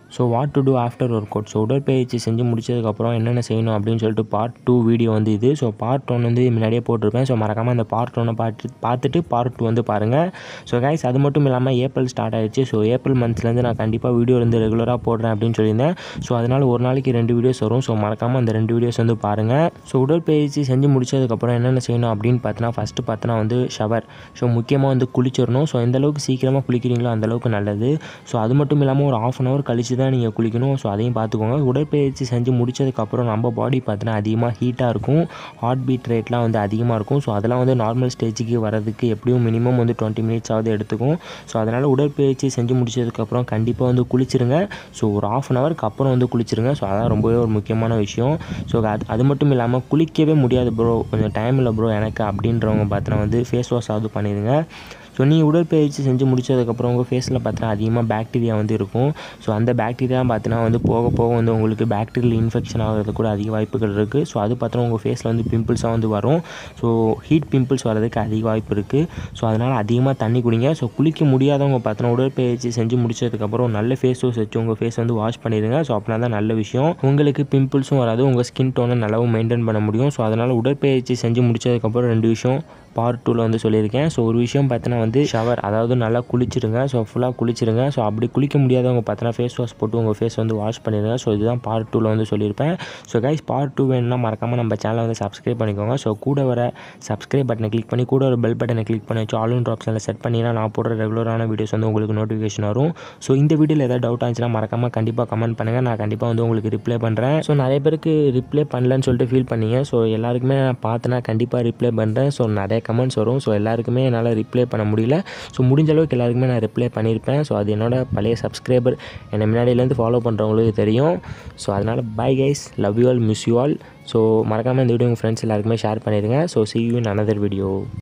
so what to do after work out so உடற்பயிற்சி செஞ்சு முடிச்சதுக்கப்புறம் என்னென்ன செய்யணும் அப்படின்னு சொல்லிட்டு பார்ட் டூ வீடியோ வந்து இது ஸோ பார்ட் ஒன் வந்து முன்னாடியே போட்டிருப்பேன் ஸோ மறக்காமல் அந்த பார்ட் ஒன்னை பார்த்து பார்த்துட்டு பார்ட் டூ வந்து பாருங்கள் ஸோ கைஸ் அது மட்டும் இல்லாமல் ஏப்ரல் ஸ்டார்ட் ஆயிடுச்சு ஸோ ஏப்ரல் மந்த்லேருந்து நான் கண்டிப்பாக வீடியோ வந்து ரெகுலராக போடுறேன் அப்படின்னு சொல்லியிருந்தேன் ஸோ அதனால் ஒரு நாளைக்கு ரெண்டு வீடியோஸ் வரும் ஸோ மறக்காமல் அந்த ரெண்டு வீடியோஸ் வந்து பாருங்கள் ஸோ உடற்பயிற்சி செஞ்சு முடிச்சதுக்கப்புறம் என்னென்ன செய்யணும் அப்படின்னு பார்த்தோன்னா ஃபஸ்ட்டு பார்த்தோன்னா வந்து ஷவர் ஸோ முக்கியமாக வந்து குளிச்சிடணும் ஸோ எந்த அளவுக்கு சீக்கிரமாக குளிக்கிறீங்களோ அந்த அளவுக்கு நல்லது ஸோ அது மட்டும் இல்லாமல் ஒரு ஆஃப் அன் ஹவர் கழிச்சு தான் நீங்கள் குளிக்கணும் ஸோ அதையும் பார்த்துக்கோங்க உடற்பயிற்சி செஞ்சு முடிச்சதுக்கப்புறம் நம்ம பாடி பார்த்தீங்கன்னா அதிகமாக ஹீட்டாக இருக்கும் ஹார்ட் பீட் ரேட்லாம் வந்து அதிகமாக இருக்கும் ஸோ அதெல்லாம் வந்து நார்மல் ஸ்டேஜுக்கு வரதுக்கு எப்படியும் மினிமம் வந்து டுவெண்ட்டி மினிட்ஸ் ஆகுது எடுத்துக்கும் ஸோ அதனால் உடற்பயிற்சி செஞ்சு முடிச்சதுக்கப்புறம் கண்டிப்பாக வந்து குளிச்சிருங்க ஸோ ஒரு ஆஃப் அன் ஹவருக்கு அப்புறம் வந்து குளிச்சிருங்க ஸோ அதான் ரொம்பவே ஒரு முக்கியமான விஷயம் ஸோ அது அது மட்டும் இல்லாமல் குளிக்கவே முடியாது ப்ரோ கொஞ்சம் டைம் இல்லை ப்ரோ எனக்கு அப்படின்றவங்க பார்த்தீங்கன்னா வந்து ஃபேஸ் வாஷ் ஆகுது பண்ணிடுங்க ஸோ நீ உடற்பயிற்சி செஞ்சு முடிச்சதுக்கப்புறம் உங்கள் ஃபேஸில் பார்த்தீங்கன்னா அதிகமாக பாக்டீரியா வந்து இருக்கும் ஸோ அந்த பாக்டீரியா பார்த்தீங்கன்னா வந்து போக போக வந்து உங்களுக்கு பாக்டீரியல் இன்ஃபெக்ஷன் ஆகிறது கூட அதிக வாய்ப்புகள் இருக்குது ஸோ அது பார்த்தீங்கன்னா உங்கள் ஃபேஸில் வந்து பிம்பிள்ஸாக வந்து வரும் ஸோ ஹீட் பிம்பிள்ஸ் வரதுக்கு அதிக வாய்ப்பு இருக்குது ஸோ அதனால் அதிகமாக தண்ணி குடிங்க ஸோ குளிக்க முடியாதவங்க பார்த்தீங்கன்னா உடற்பயிற்சி செஞ்சு முடிச்சதுக்கப்புறம் நல்ல ஃபேஸ் வாஷ் வச்சு உங்கள் ஃபேஸ் வந்து வாஷ் பண்ணிடுங்க ஸோ அப்படின்னா தான் நல்ல விஷயம் உங்களுக்கு பிம்பிள்ஸும் வராது உங்கள் ஸ்கின் டோனை நல்லாவும் மெயின்டைன் பண்ண முடியும் ஸோ அதனால் உடற்பயிற்சி செஞ்சு முடிச்சதுக்கப்புறம் ரெண்டு விஷயம் பார்ட் டூவில் வந்து சொல்லியிருக்கேன் ஸோ ஒரு விஷயம் பார்த்தீங்கன்னா வந்து ஷவர் அதாவது நல்லா குளிச்சிருங்க ஸோ ஃபுல்லாக குளிச்சிருங்க ஸோ அப்படி குளிக்க முடியாதவங்க பார்த்தீங்கன்னா ஃபேஸ் வாஷ் போட்டு உங்கள் ஃபேஸ் வந்து வாஷ் பண்ணிடுங்க ஸோ இதுதான் பார்ட் டூவில் வந்து சொல்லியிருப்பேன் ஸோ கைஸ் பார்ட் டூ வேணும்னா மறக்காமல் நம்ம சேனலை வந்து சப்ஸ்கிரைப் பண்ணிக்கோங்க ஸோ கூட வர சப்ஸ்கிரைப் பட்டனை கிளிக் பண்ணி கூட ஒரு பெல் பட்டனை கிளிக் பண்ணி வச்சு ஆல் இன் ஆப்ஷனில் செட் பண்ணிங்கன்னா நான் போடுற ரெகுலரான வீடியோஸ் வந்து உங்களுக்கு நோட்டிஃபிகேஷன் வரும் ஸோ இந்த வீடியோவில் ஏதாவது டவுட் ஆச்சுன்னா மறக்காமல் கண்டிப்பாக கமெண்ட் பண்ணுங்கள் நான் கண்டிப்பாக வந்து உங்களுக்கு ரிப்ளை பண்ணுறேன் ஸோ நிறைய பேருக்கு ரிப்ளை பண்ணலன்னு சொல்லிட்டு ஃபீல் பண்ணீங்க ஸோ எல்லாருக்குமே நான் பார்த்தேன்னா கண்டிப்பாக ரிப்ளை பண்ணுறேன் ஸோ நிறைய கமெண்ட்ஸ் வரும் ஸோ எல்லாருக்குமே என்னால் ரிப்ளை பண்ண முடியல ஸோ முடிஞ்ச அளவுக்கு எல்லாருக்குமே நான் ரிப்ளை பண்ணியிருப்பேன் ஸோ அது என்னோட பழைய சப்ஸ்கிரைபர் என்னை முன்னாடியிலேருந்து ஃபாலோ பண்ணுறவங்களுக்கு தெரியும் ஸோ அதனால் bye guys love you all miss you all so மறக்காமல் இந்த வீடியோ உங்கள் ஃப்ரெண்ட்ஸ் எல்லாருக்குமே ஷேர் பண்ணிடுங்க so see you in another video